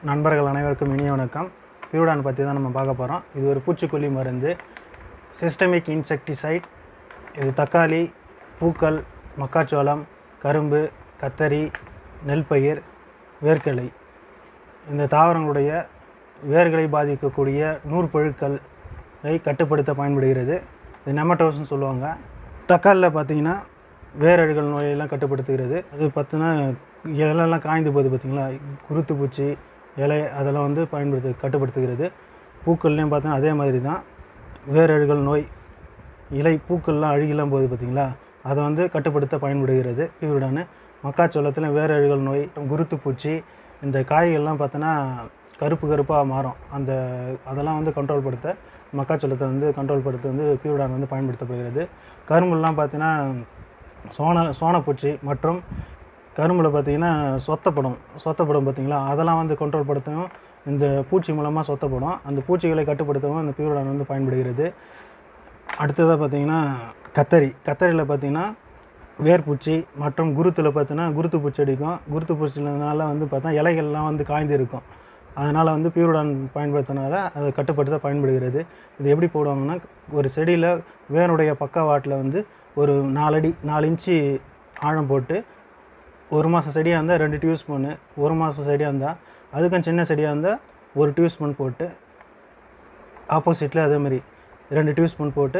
நண்பர்கள் அனைவருக்கும் இனிய வணக்கம் பியூடான் பற்றி தான் நம்ம பார்க்க போகிறோம் இது ஒரு பூச்சிக்கொல்லி மருந்து சிஸ்டமிக் இன்செக்டிசைட் இது தக்காளி பூக்கள் மக்காச்சோளம் கரும்பு கத்தரி நெல் பயிர் வேர்க்கடலை இந்த தாவரங்களுடைய வேர்களை பாதிக்கக்கூடிய நூற்புழுக்களை கட்டுப்படுத்த பயன்படுகிறது இது நெமட்டோஸ்னு சொல்லுவாங்க தக்காளியில் பார்த்தீங்கன்னா வேரழுகல் நோயெல்லாம் கட்டுப்படுத்துகிறது அது பார்த்தீங்கன்னா இலையெல்லாம் காய்ந்து போகுது பார்த்தீங்களா குருத்து பூச்சி இலை அதெல்லாம் வந்து பயன்படுத்து கட்டுப்படுத்துகிறது பூக்கள்லேயும் பார்த்தீங்கன்னா அதே மாதிரி தான் வேரழுகல் நோய் இலை பூக்கள்லாம் அழுகிலாம் போகுது பார்த்தீங்களா அதை வந்து கட்டுப்படுத்த பயன்படுகிறது பியூரிடானு மக்காச்சோளத்தில் வேரழுகல் நோய் குருத்து பூச்சி இந்த காய்கள்லாம் பார்த்தோன்னா கருப்பு கருப்பாக மாறும் அந்த அதெல்லாம் வந்து கண்ட்ரோல் படுத்த மக்காச்சோளத்தை வந்து கண்ட்ரோல் படுத்த வந்து பியூரிடான் வந்து பயன்படுத்தப்படுகிறது கரும்புலாம் பார்த்தீங்கன்னா சோன சோனப்பூச்சி மற்றும் கரும்பில் பார்த்தீங்கன்னா சொத்தப்படும் சொத்தப்படும் பார்த்தீங்களா அதெல்லாம் வந்து கண்ட்ரோல் படுத்தவும் இந்த பூச்சி மூலமாக சொத்தப்படும் அந்த பூச்சிகளை கட்டுப்படுத்தவும் இந்த பியூரிடான் வந்து பயன்படுகிறது அடுத்ததாக பார்த்தீங்கன்னா கத்தரி கத்தரியில் பார்த்தீங்கன்னா வேர்பூச்சி மற்றும் குருத்தில் பார்த்தீங்கன்னா குருத்து பூச்சி அடிக்கும் குருத்து பூச்சினால வந்து பார்த்தா இலைகள்லாம் வந்து காய்ந்து இருக்கும் அதனால் வந்து பியூரிடான் பயன்படுத்தினால அதை கட்டுப்படுத்த பயன்படுகிறது இது எப்படி போடுவாங்கன்னா ஒரு செடியில் வேருடைய பக்கவாட்டில் வந்து ஒரு நாலடி நாலு இன்ச்சு ஆழம் போட்டு ஒரு மாதம் செடியாக இருந்தால் ரெண்டு டியூ ஸ்பூனு ஒரு மாதம் செடியாக இருந்தால் அதுக்கும் சின்ன செடியாக இருந்தால் ஒரு டியூ ஸ்பூன் போட்டு ஆப்போசிட்டில் அதேமாதிரி ரெண்டு டியூ ஸ்பூன் போட்டு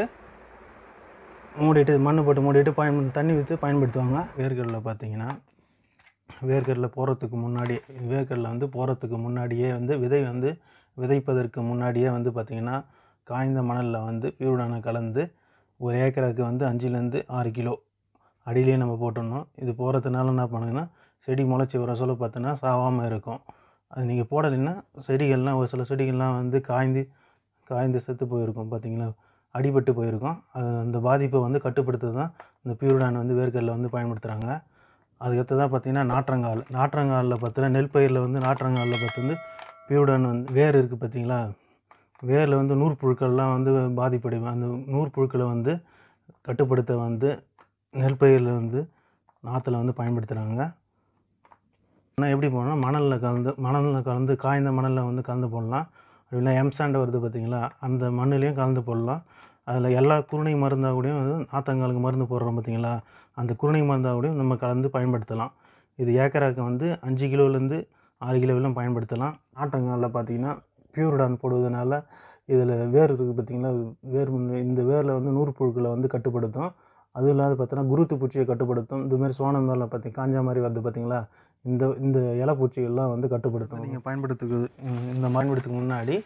மூடிட்டு மண் போட்டு மூடிட்டு பயன் தண்ணி ஊற்றி பயன்படுத்துவாங்க வேர்க்கடலை பார்த்தீங்கன்னா வேர்க்கடலை போகிறதுக்கு முன்னாடி வேர்க்கடலை வந்து போகிறதுக்கு முன்னாடியே வந்து விதை வந்து விதைப்பதற்கு முன்னாடியே வந்து பார்த்திங்கன்னா காய்ந்த மணலில் வந்து பியூடானை கலந்து ஒரு ஏக்கருக்கு வந்து அஞ்சுலேருந்து ஆறு கிலோ அடியிலே நம்ம போட்டுடணும் இது போகிறதுனால என்ன பண்ணுங்கன்னா செடி முளைச்சி வர சொல்ல பார்த்தோன்னா சாவாமல் இருக்கும் அது நீங்கள் போடலைன்னா செடிகள்லாம் ஒரு சில செடிகள்லாம் வந்து காய்ந்து காய்ந்து செத்து போயிருக்கும் பார்த்தீங்களா அடிபட்டு போயிருக்கும் அது அந்த பாதிப்பை வந்து கட்டுப்படுத்த தான் இந்த பியூர்டான் வந்து வேர்க்கடலை வந்து பயன்படுத்துகிறாங்க அதுக்கடுத்ததான் பார்த்தீங்கன்னா நாற்றங்கால் நாற்றங்காலில் பார்த்தீங்கன்னா நெல் பயிரில் வந்து நாற்றங்காலில் பார்த்து வந்து பியூர்டான் வந்து வேர் இருக்குது பார்த்தீங்களா வேரில் வந்து நூற்புழுக்கள்லாம் வந்து பாதிப்படையும் அந்த நூற்புழுக்களை வந்து கட்டுப்படுத்த வந்து நெல் பயிரில் வந்து நாற்றுல வந்து பயன்படுத்துகிறாங்க ஆனால் எப்படி போடணும் மணலில் கலந்து மணலில் கலந்து காய்ந்த மணலில் வந்து கலந்து போடலாம் அப்படின்னா எம்சாண்ட் வருது பார்த்தீங்களா அந்த மண்ணுலேயும் கலந்து போடலாம் அதில் எல்லா குருணை மருந்தாக கூடயும் வந்து நாத்தங்காலுக்கு மருந்து போடுறோம் பார்த்தீங்களா அந்த குருணை மருந்தாக கூடயும் நம்ம கலந்து பயன்படுத்தலாம் இது ஏக்கராக்கு வந்து அஞ்சு கிலோலேருந்து ஆறு கிலோவிலும் பயன்படுத்தலாம் நாட்டங்காலில் பார்த்தீங்கன்னா பியூர்டான் போடுவதனால இதில் வேர் இருக்குது பார்த்தீங்களா வேர் முன்ன- இந்த வேரில் வந்து நூற்புழுக்களை வந்து கட்டுப்படுத்தும் அதுவும் இல்லாத பார்த்தோன்னா குருத்து பூச்சியை கட்டுப்படுத்தும் இந்த மாதிரி சோனம் மேலே பார்த்தி காஞ்சா மாதிரி வருது பார்த்தீங்களா இந்த இந்த இலை பூச்சிகள்லாம் வந்து கட்டுப்படுத்தும் நீங்கள் பயன்படுத்துக்கு இந்த பயன்படுத்துக்கு முன்னாடி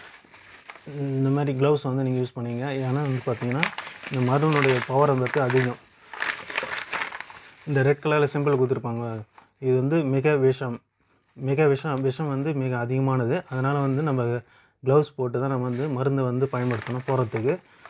இந்த மாதிரி க்ளவுஸ் வந்து நீங்கள் யூஸ் பண்ணீங்க ஏன்னா வந்து பார்த்தீங்கன்னா இந்த மருந்துடைய பவர் வந்துட்டு அதிகம் இந்த ரெட் கலரில் சிம்பிள் கொடுத்துருப்பாங்க இது வந்து மிக விஷம் மிக விஷம் விஷம் வந்து மிக அதிகமானது அதனால் வந்து நம்ம க்ளவுஸ் போட்டு தான் நம்ம வந்து மருந்தை வந்து பயன்படுத்தணும் போகிறதுக்கு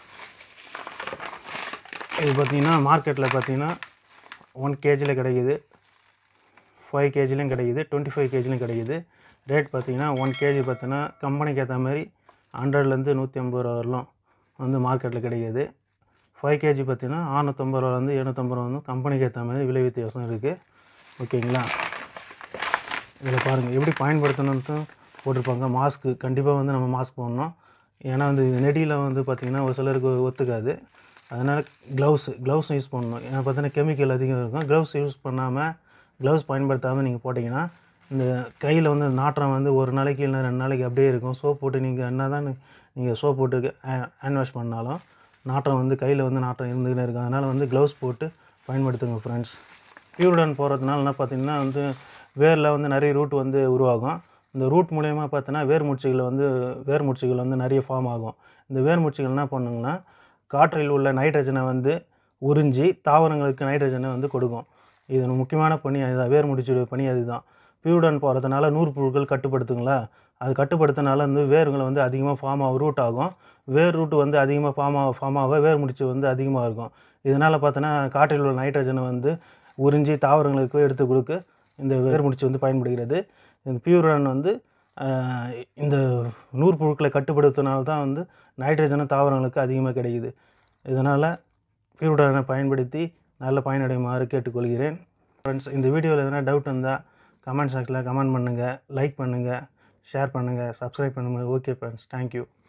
இது பார்த்தீங்கன்னா மார்க்கெட்டில் பார்த்தீங்கன்னா ஒன் கேஜியில் கிடைக்குது ஃபைவ் கேஜிலையும் கிடைக்குது டுவெண்ட்டி ஃபைவ் கேஜிலையும் கிடைக்குது ரேட் பார்த்தீங்கன்னா ஒன் கேஜி பார்த்தீங்கன்னா கம்பெனிக்கு ஏற்ற மாதிரி ஹண்ட்ரட்லேருந்து நூற்றி ஐம்பது ரூபா வரலாம் வந்து மார்க்கெட்டில் கிடைக்குது ஃபைவ் கேஜி பார்த்தீங்கன்னா அறநூற்றம்பது ரூபாலேருந்து எழுநூற்றம்பது ரூபா வந்து கம்பெனிக்கு ஏற்ற மாதிரி விலை வித்தியாசம் இருக்குது ஓகேங்களா இதில் பாருங்கள் எப்படி பயன்படுத்தணுன்ட்டு போட்டிருப்பாங்க மாஸ்க்கு கண்டிப்பாக வந்து நம்ம மாஸ்க் போடணும் ஏன்னா வந்து இது நெடியில் வந்து பார்த்திங்கன்னா ஒரு சிலருக்கு ஒத்துக்காது அதனால் க்ளவுஸ் க்ளவுஸ் யூஸ் பண்ணணும் ஏன்னா பார்த்தீங்கன்னா கெமிக்கல் அதிகம் இருக்கும் க்ளவுஸ் யூஸ் பண்ணாமல் க்ளவுஸ் பயன்படுத்தாமல் நீங்கள் போட்டிங்கன்னா இந்த கையில் வந்து நாற்றம் வந்து ஒரு நாளைக்கு இல்லை ரெண்டு நாளைக்கு அப்படியே இருக்கும் சோப் போட்டு நீங்கள் என்ன தான் நீங்கள் சோப் போட்டு ஹேண்ட் வாஷ் பண்ணாலும் நாற்றம் வந்து கையில் வந்து நாற்றம் இருந்துக்கிட்டே இருக்கும் அதனால் வந்து க்ளவுஸ் போட்டு பயன்படுத்துங்க ஃப்ரெண்ட்ஸ் பியூர்டன் போகிறதுனால என்ன பார்த்தீங்கன்னா வந்து வேரில் வந்து நிறைய ரூட் வந்து உருவாகும் இந்த ரூட் மூலயமா பார்த்தீங்கன்னா வேர் மூச்சுகள் வந்து வேர் மூச்சுகள் வந்து நிறைய ஃபார்ம் ஆகும் இந்த வேர் மூச்சுகள் என்ன பண்ணுங்கன்னா காற்றில் உள்ள நைட்ரஜனை வந்து உறிஞ்சி தாவரங்களுக்கு நைட்ரஜனை வந்து கொடுக்கும் இது முக்கியமான பணி அதுதான் வேர் முடிச்சுடைய பணி அதுதான் பியூடன் போகிறதுனால நூறு புழுக்கள் கட்டுப்படுத்துங்களா அது கட்டுப்படுத்தினால வந்து வேருங்களை வந்து அதிகமாக ஃபார்ம் ஆகும் ரூட் ஆகும் வேர் ரூட் வந்து அதிகமாக ஃபார்ம் ஆக ஃபார்ம் ஆக வேர் முடிச்சு வந்து அதிகமாக இருக்கும் இதனால் பார்த்தோன்னா காற்றில் உள்ள நைட்ரஜனை வந்து உறிஞ்சி தாவரங்களுக்கு எடுத்து கொடுக்க இந்த வேர் முடிச்சு வந்து பயன்படுகிறது இந்த பியூரான் வந்து ஆஹ், இந்த நூறு புழுக்களை கட்டுப்படுத்தினால தான் வந்து நைட்ரஜனும் தாவரங்களுக்கு அதிகமாக கிடைக்குது இதனால் பியூரானை பயன்படுத்தி நல்ல பயனடையுமாறு கேட்டுக்கொள்கிறேன் ஃப்ரெண்ட்ஸ் இந்த வீடியோவில் எதனா டவுட் இருந்தால் கமெண்ட் செக்ஷனில் கமெண்ட் பண்ணுங்கள் லைக் பண்ணுங்கள் ஷேர் பண்ணுங்கள் சப்ஸ்கிரைப் பண்ணுங்கள் ஓகே ஃப்ரெண்ட்ஸ் தேங்க்யூ